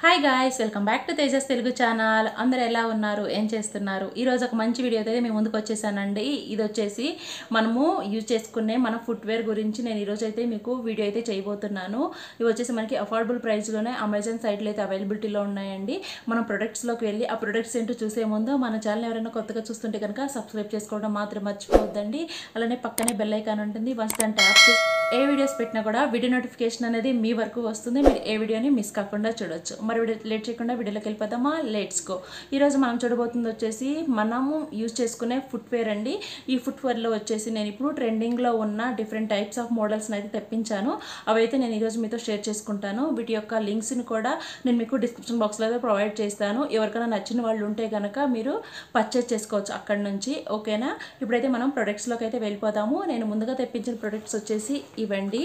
hi guys welcome back to Tejas Telugu channel అందరు ఎలా ఉన్నారు ఏం చేస్తున్నారు ఈరోజు ఒక మంచి వీడియో అయితే మేము ముందుకు వచ్చేసానండి ఇది వచ్చేసి మనము యూజ్ చేసుకునే మన ఫుట్వేర్ గురించి నేను ఈరోజు అయితే మీకు వీడియో అయితే చేయబోతున్నాను ఇవి వచ్చేసి మనకి అఫోర్డబుల్ ప్రైస్లోనే అమెజాన్ సైట్లో అయితే అవైలబిలిటీలో ఉన్నాయండి మనం ప్రొడక్ట్స్లోకి వెళ్ళి ఆ ప్రొడక్ట్స్ ఏంటో చూసే ముందు మన ఛానల్ ఎవరైనా కొత్తగా చూస్తుంటే కనుక సబ్స్క్రైబ్ చేసుకోవడం మాత్రం మర్చిపోవద్దండి అలానే పక్కనే బెల్ ఐకాన్ ఉంటుంది వన్స్ దాన్ని ట్యాప్ చేసి ఏ వీడియోస్ పెట్టినా కూడా వీడియో నోటిఫికేషన్ అనేది మీ వరకు వస్తుంది మీరు ఏ వీడియోని మిస్ కాకుండా చూడొచ్చు మరి వీడియో లేట్ చేయకుండా వీడియోలోకి వెళ్ళిపోదామా లెట్స్ గో ఈరోజు మనం చూడబోతుంది వచ్చేసి మనము యూజ్ చేసుకునే ఫుట్వేర్ అండి ఈ ఫుట్వేర్లో వచ్చేసి నేను ఇప్పుడు ట్రెండింగ్లో ఉన్న డిఫరెంట్ టైప్స్ ఆఫ్ మోడల్స్ని అయితే తెప్పించాను అవైతే నేను ఈరోజు మీతో షేర్ చేసుకుంటాను వీటి యొక్క లింక్స్ని కూడా నేను మీకు డిస్క్రిప్షన్ బాక్స్లో అయితే ప్రొవైడ్ చేస్తాను ఎవరికైనా నచ్చిన వాళ్ళు ఉంటే కనుక మీరు పర్చేస్ చేసుకోవచ్చు అక్కడ నుంచి ఓకేనా ఇప్పుడైతే మనం ప్రొడక్ట్స్లోకి అయితే వెళ్ళిపోదాము నేను ముందుగా తెప్పించిన ప్రొడక్ట్స్ వచ్చేసి ఇవండి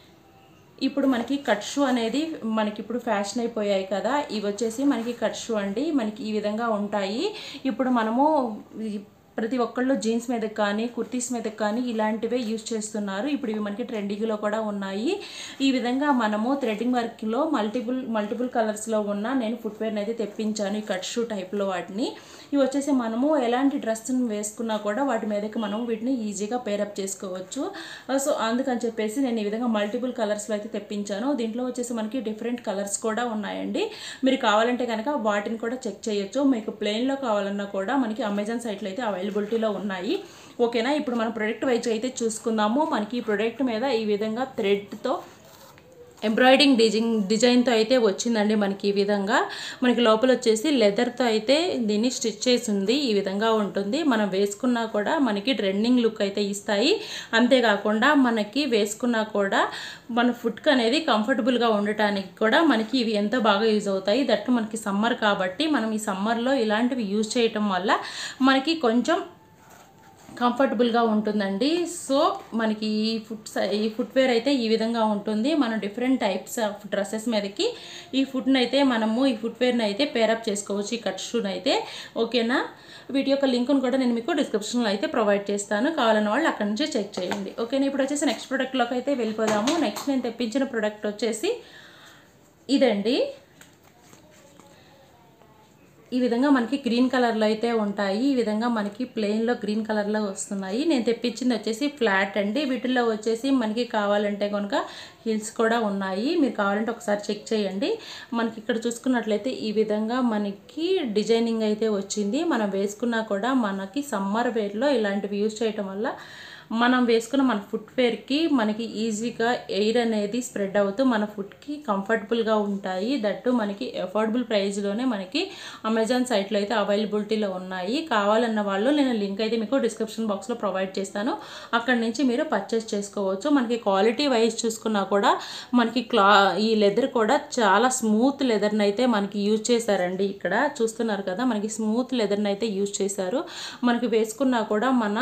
ఇప్పుడు మనకి కట్ షూ అనేది మనకి ఇప్పుడు ఫ్యాషన్ అయిపోయాయి కదా ఇవి వచ్చేసి మనకి కట్ షూ అండి మనకి ఈ విధంగా ఉంటాయి ఇప్పుడు మనము ఈ ప్రతి ఒక్కళ్ళు జీన్స్ మీదకి కానీ కుర్తీస్ మీదకి కానీ ఇలాంటివే యూజ్ చేస్తున్నారు ఇప్పుడు ఇవి మనకి ట్రెండింగ్లో కూడా ఉన్నాయి ఈ విధంగా మనము థ్రెడ్డింగ్ వర్క్లో మల్టిపుల్ మల్టిపుల్ కలర్స్లో ఉన్న నేను ఫుట్వేర్ని అయితే తెప్పించాను ఈ కట్ షూ టైప్లో వాటిని ఇవి వచ్చేసి మనము ఎలాంటి డ్రెస్ని వేసుకున్నా కూడా వాటి మీదకి మనం వీటిని ఈజీగా పేరప్ చేసుకోవచ్చు సో అందుకని చెప్పేసి నేను ఈ విధంగా మల్టిపుల్ కలర్స్లో అయితే తెప్పించాను దీంట్లో వచ్చేసి మనకి డిఫరెంట్ కలర్స్ కూడా ఉన్నాయండి మీరు కావాలంటే కనుక వాటిని కూడా చెక్ చేయొచ్చు మీకు ప్లెయిన్లో కావాలన్నా కూడా మనకి అమెజాన్ సైట్లో అయితే అవైలబిలిటీలో ఉన్నాయి ఓకేనా ఇప్పుడు మన ప్రొడక్ట్ వైజ్ అయితే చూసుకుందాము మనకి ఈ ప్రొడక్ట్ మీద ఈ విధంగా థ్రెడ్తో ఎంబ్రాయిడింగ్ డిజైన్ డిజైన్తో అయితే వచ్చిందండి మనకి ఈ విధంగా మనకి లోపల వచ్చేసి లెదర్తో అయితే దీన్ని స్టిచ్ చేసి ఉంది ఈ విధంగా ఉంటుంది మనం వేసుకున్నా కూడా మనకి ట్రెండింగ్ లుక్ అయితే ఇస్తాయి అంతేకాకుండా మనకి వేసుకున్నా కూడా మన ఫుడ్కి అనేది కంఫర్టబుల్గా ఉండటానికి కూడా మనకి ఇవి ఎంతో బాగా యూజ్ అవుతాయి దట్టు మనకి సమ్మర్ కాబట్టి మనం ఈ సమ్మర్లో ఇలాంటివి యూజ్ చేయటం వల్ల మనకి కొంచెం కంఫర్టబుల్గా ఉంటుందండి సో మనకి ఈ ఫుట్ ఈ ఫుట్వేర్ అయితే ఈ విధంగా ఉంటుంది మనం డిఫరెంట్ టైప్స్ ఆఫ్ డ్రెస్సెస్ మీదకి ఈ ఫుట్ని అయితే మనము ఈ ఫుట్వేర్ని అయితే పేరప్ చేసుకోవచ్చు ఈ కట్ షూని అయితే ఓకేనా వీటి యొక్క లింక్ను కూడా నేను మీకు డిస్క్రిప్షన్లో అయితే ప్రొవైడ్ చేస్తాను కావాలన్న వాళ్ళు అక్కడ నుంచి చెక్ చేయండి ఓకేనా ఇప్పుడు వచ్చేసి నెక్స్ట్ ప్రోడక్ట్లోకి అయితే వెళ్ళిపోదాము నెక్స్ట్ నేను తెప్పించిన ప్రోడక్ట్ వచ్చేసి ఇదండి ఈ విధంగా మనకి గ్రీన్ కలర్లో అయితే ఉంటాయి ఈ విధంగా మనకి ప్లెయిన్లో గ్రీన్ కలర్లో వస్తున్నాయి నేను తెప్పించింది వచ్చేసి ఫ్లాట్ అండి వీటిల్లో వచ్చేసి మనకి కావాలంటే కనుక హిల్స్ కూడా ఉన్నాయి మీరు కావాలంటే ఒకసారి చెక్ చేయండి మనకి ఇక్కడ చూసుకున్నట్లయితే ఈ విధంగా మనకి డిజైనింగ్ అయితే వచ్చింది మనం వేసుకున్నా కూడా మనకి సమ్మర్ వేర్లో ఇలాంటివి యూజ్ చేయటం వల్ల మనం వేసుకున్న మన ఫుట్వేర్కి మనకి ఈజీగా ఎయిర్ అనేది స్ప్రెడ్ అవుతూ మన ఫుడ్కి కంఫర్టబుల్గా ఉంటాయి దట్టు మనకి అఫోర్డబుల్ ప్రైస్లోనే మనకి అమెజాన్ సైట్లో అయితే అవైలబిలిటీలో ఉన్నాయి కావాలన్న వాళ్ళు నేను లింక్ అయితే మీకు డిస్క్రిప్షన్ బాక్స్లో ప్రొవైడ్ చేస్తాను అక్కడ నుంచి మీరు పర్చేస్ చేసుకోవచ్చు మనకి క్వాలిటీ వైజ్ చూసుకున్నా కూడా మనకి క్లా ఈ లెదర్ కూడా చాలా స్మూత్ లెదర్ని అయితే మనకి యూజ్ చేశారండి ఇక్కడ చూస్తున్నారు కదా మనకి స్మూత్ లెదర్ని అయితే యూజ్ చేశారు మనకి వేసుకున్నా కూడా మన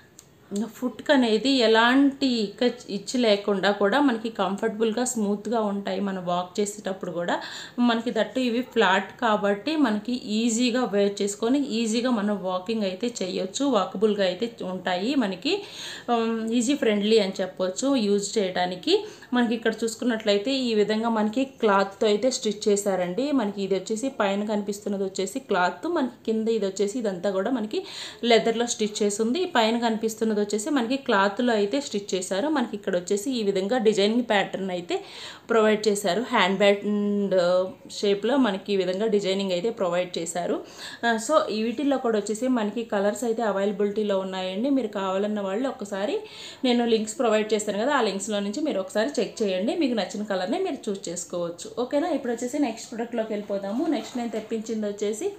ఫుడ్కి అనేది ఎలాంటి ఇక్క ఇచ్చి లేకుండా కూడా మనకి కంఫర్టబుల్గా స్మూత్గా ఉంటాయి మనం వాక్ చేసేటప్పుడు కూడా మనకి దట్టు ఇవి ఫ్లాట్ కాబట్టి మనకి ఈజీగా వేర్ చేసుకొని ఈజీగా మనం వాకింగ్ అయితే చేయొచ్చు వాకబుల్గా అయితే ఉంటాయి మనకి ఈజీ ఫ్రెండ్లీ అని చెప్పొచ్చు యూజ్ చేయడానికి మనకి ఇక్కడ చూసుకున్నట్లయితే ఈ విధంగా మనకి క్లాత్తో అయితే స్టిచ్ చేశారండి మనకి ఇది వచ్చేసి పైన కనిపిస్తున్నది వచ్చేసి క్లాత్ మనకి కింద ఇది వచ్చేసి ఇదంతా కూడా మనకి లెదర్లో స్టిచ్ చేసి ఉంది పైన కనిపిస్తున్నది వచ్చేసి మనకి క్లాత్లో అయితే స్టిచ్ చేశారు మనకి ఇక్కడ వచ్చేసి ఈ విధంగా డిజైనింగ్ ప్యాటర్న్ అయితే ప్రొవైడ్ చేశారు హ్యాండ్ బ్యాగ్ షేప్లో మనకి ఈ విధంగా డిజైనింగ్ అయితే ప్రొవైడ్ చేశారు సో వీటిల్లో కూడా వచ్చేసి మనకి కలర్స్ అయితే అవైలబిలిటీలో ఉన్నాయండి మీరు కావాలన్న వాళ్ళు ఒకసారి నేను లింక్స్ ప్రొవైడ్ చేస్తాను కదా ఆ లింక్స్లో నుంచి మీరు ఒకసారి చెక్ చేయండి మీకు నచ్చిన కలర్ని మీరు చూస్ చేసుకోవచ్చు ఓకేనా ఇప్పుడు వచ్చేసి నెక్స్ట్ ప్రోడక్ట్లోకి వెళ్ళిపోదాము నెక్స్ట్ నేను తెప్పించింది వచ్చేసి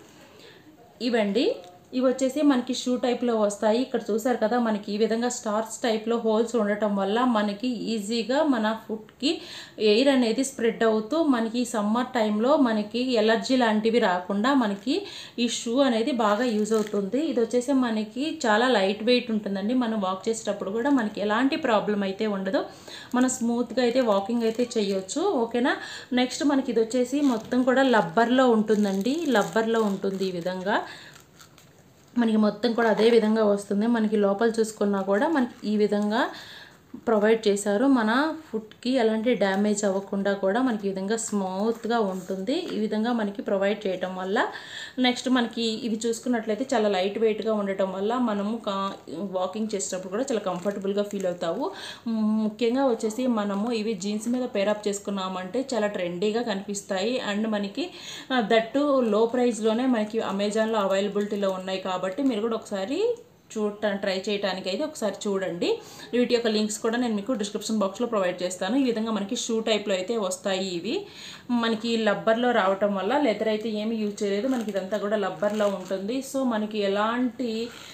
ఇవండి ఇవి వచ్చేసి మనకి షూ టైప్లో వస్తాయి ఇక్కడ చూసారు కదా మనకి ఈ విధంగా స్టార్స్ టైప్లో హోల్స్ ఉండటం వల్ల మనకి ఈజీగా మన ఫుడ్కి ఎయిర్ అనేది స్ప్రెడ్ అవుతూ మనకి సమ్మర్ టైంలో మనకి ఎలర్జీ లాంటివి రాకుండా మనకి ఈ షూ అనేది బాగా యూజ్ అవుతుంది ఇది వచ్చేసి మనకి చాలా లైట్ వెయిట్ ఉంటుందండి మనం వాక్ చేసేటప్పుడు కూడా మనకి ఎలాంటి ప్రాబ్లం అయితే ఉండదు మనం స్మూత్గా అయితే వాకింగ్ అయితే చేయొచ్చు ఓకేనా నెక్స్ట్ మనకి ఇది వచ్చేసి మొత్తం కూడా లబ్బర్లో ఉంటుందండి లబ్బర్లో ఉంటుంది ఈ విధంగా మనకి మొత్తం కూడా అదే విధంగా వస్తుంది మనకి లోపల చూసుకున్నా కూడా మనకి ఈ విధంగా ప్రొవైడ్ చేశారు మన ఫుడ్కి ఎలాంటి డ్యామేజ్ అవ్వకుండా కూడా మనకి ఈ విధంగా స్మూత్గా ఉంటుంది ఈ విధంగా మనకి ప్రొవైడ్ చేయటం వల్ల నెక్స్ట్ మనకి ఇవి చూసుకున్నట్లయితే చాలా లైట్ వెయిట్గా ఉండటం వల్ల మనము కా వాకింగ్ చేసేటప్పుడు కూడా చాలా కంఫర్టబుల్గా ఫీల్ అవుతావు మ్, ముఖ్యంగా వచ్చేసి మనము ఇవి జీన్స్ మీద పేరప్ చేసుకున్నామంటే చాలా ట్రెండీగా కనిపిస్తాయి అండ్ మనకి ఆ, దట్టు లో ప్రైస్లోనే మనకి అమెజాన్లో అవైలబిలిటీలో ఉన్నాయి కాబట్టి మీరు కూడా ఒకసారి చూడ ట్రై చేయడానికి అయితే ఒకసారి చూడండి వీటి యొక్క లింక్స్ కూడా నేను మీకు డిస్క్రిప్షన్ బాక్స్లో ప్రొవైడ్ చేస్తాను ఈ విధంగా మనకి షూ టైప్లో అయితే వస్తాయి ఇవి మనకి లబ్బర్లో రావటం వల్ల లెదర్ అయితే ఏమీ యూజ్ చేయలేదు మనకి ఇదంతా కూడా లబ్బర్లో ఉంటుంది సో మనకి ఎలాంటి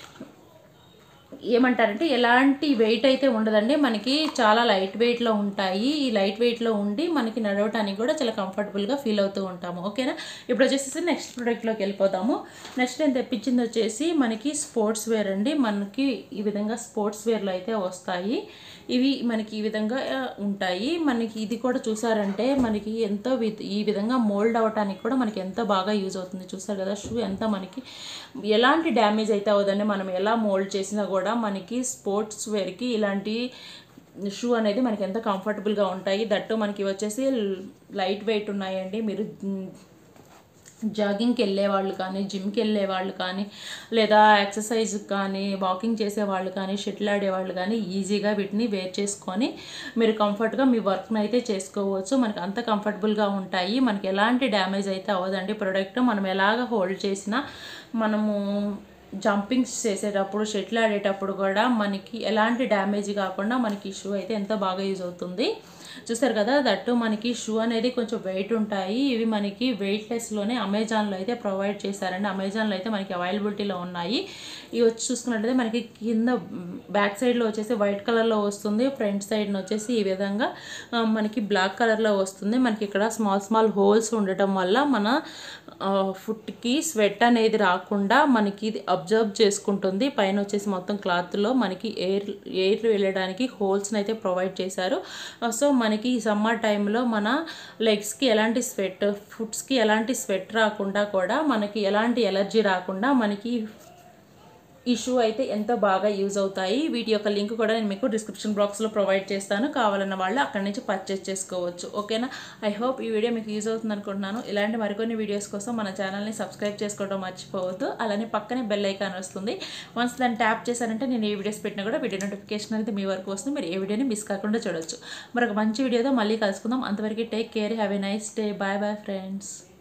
ఏమంటారంటే ఎలాంటి వెయిట్ అయితే ఉండదండి మనకి చాలా లైట్ వెయిట్లో ఉంటాయి ఈ లైట్ వెయిట్లో ఉండి మనకి నడవటానికి కూడా చాలా కంఫర్టబుల్గా ఫీల్ అవుతూ ఉంటాము ఓకేనా ఇప్పుడు వచ్చేసి నెక్స్ట్ ప్రోడక్ట్లోకి వెళ్ళిపోదాము నెక్స్ట్ నేను తెప్పించింది వచ్చేసి మనకి స్పోర్ట్స్ వేర్ అండి మనకి ఈ విధంగా స్పోర్ట్స్ వేర్లో అయితే వస్తాయి ఇవి మనకి ఈ విధంగా ఆ, ఉంటాయి మనకి ఇది కూడా చూసారంటే మనకి ఎంతో వి- ఈ విధంగా మోల్డ్ అవ్వటానికి కూడా మనకి ఎంతో బాగా యూజ్ అవుతుంది చూసారు కదా షూ ఎంత మనకి ఎలాంటి డ్యామేజ్ అయితే అవ్వదండి మనం ఎలా మోల్డ్ చేసినా కూడా మనకి స్పోర్ట్స్ వేర్కి ఇలాంటి షూ అనేది మనకి ఎంత కంఫర్టబుల్గా ఉంటాయి దట్టు మనకి వచ్చేసి లైట్ వెయిట్ ఉన్నాయండి మీరు మ్, జాగింగ్కి వెళ్ళే వాళ్ళు కానీ జిమ్కి వెళ్ళే వాళ్ళు కానీ లేదా ఎక్సర్సైజ్ కానీ వాకింగ్ చేసే వాళ్ళు కానీ షటిల్ ఆడే వాళ్ళు కానీ ఈజీగా వీటిని వేర్ చేసుకొని మీరు కంఫర్ట్గా మీ వర్క్ని అయితే చేసుకోవచ్చు మనకి అంత కంఫర్టబుల్గా ఉంటాయి మనకి ఎలాంటి డ్యామేజ్ అయితే అవ్వదండి ప్రోడక్ట్ మనం ఎలాగ హోల్డ్ చేసినా మనము జంపింగ్స్ చేసేటప్పుడు షటిల్ ఆడేటప్పుడు కూడా మనకి ఎలాంటి డ్యామేజ్ కాకుండా మనకి షూ అయితే ఎంతో బాగా యూజ్ అవుతుంది చూస్తారు కదా దట్టు మనకి షూ అనేది కొంచెం వెయిట్ ఉంటాయి ఇవి మనకి వెయిట్లెస్లోనే అమెజాన్లో అయితే ప్రొవైడ్ చేశారండి అమెజాన్లో అయితే మనకి అవైలబిలిటీలో ఉన్నాయి ఇవి వచ్చి చూసుకున్నట్లయితే మనకి కింద బ్యాక్ సైడ్లో వచ్చేసి వైట్ కలర్లో వస్తుంది ఫ్రంట్ సైడ్న వచ్చేసి ఈ విధంగా ఆ, మనకి బ్లాక్ కలర్లో వస్తుంది మనకి ఇక్కడ స్మాల్ స్మాల్ హోల్స్ ఉండటం వల్ల మన ఫుట్కి స్వెట్ అనేది రాకుండా మనకి ఇది అబ్జర్వ్ చేసుకుంటుంది పైన వచ్చేసి మొత్తం క్లాత్లో మనకి ఎయిర్ ఎయిర్ వెళ్ళడానికి హోల్స్ని అయితే ప్రొవైడ్ చేశారు సో మనకి ఈ సమ్మర్ టైంలో మన లెగ్స్కి ఎలాంటి స్వెట్ ఫుట్స్కి ఎలాంటి స్వెట్ రాకుండా కూడా మనకి ఎలాంటి ఎలర్జీ రాకుండా మనకి ఈ షూ అయితే ఎంతో బాగా యూజ్ అవుతాయి వీటి యొక్క లింక్ కూడా నేను మీకు డిస్క్రిప్షన్ బాక్స్లో ప్రొవైడ్ చేస్తాను కావాలన్న వాళ్ళు అక్కడి నుంచి పర్చేస్ చేసుకోవచ్చు ఓకేనా ఐ హోప్ ఈ వీడియో మీకు యూజ్ అవుతుంది అనుకుంటున్నాను ఇలాంటి మరికొన్ని వీడియోస్ కోసం మన ఛానల్ని సబ్స్క్రైబ్ చేసుకోవడం మర్చిపోవద్దు అలానే పక్కనే బెల్ ఐకాన్ వస్తుంది వన్స్ దాన్ని ట్యాప్ చేశారంటే నేను ఏ వీడియోస్ పెట్టినా కూడా వీడియో నోటిఫికేషన్ అనేది మీ వరకు వస్తుంది మీరు ఏ వీడియోని మిస్ కాకుండా చూడొచ్చు మరొక మంచి వీడియోతో మళ్ళీ కలుసుకుందాం అంతవరకు take care have a nice day bye bye friends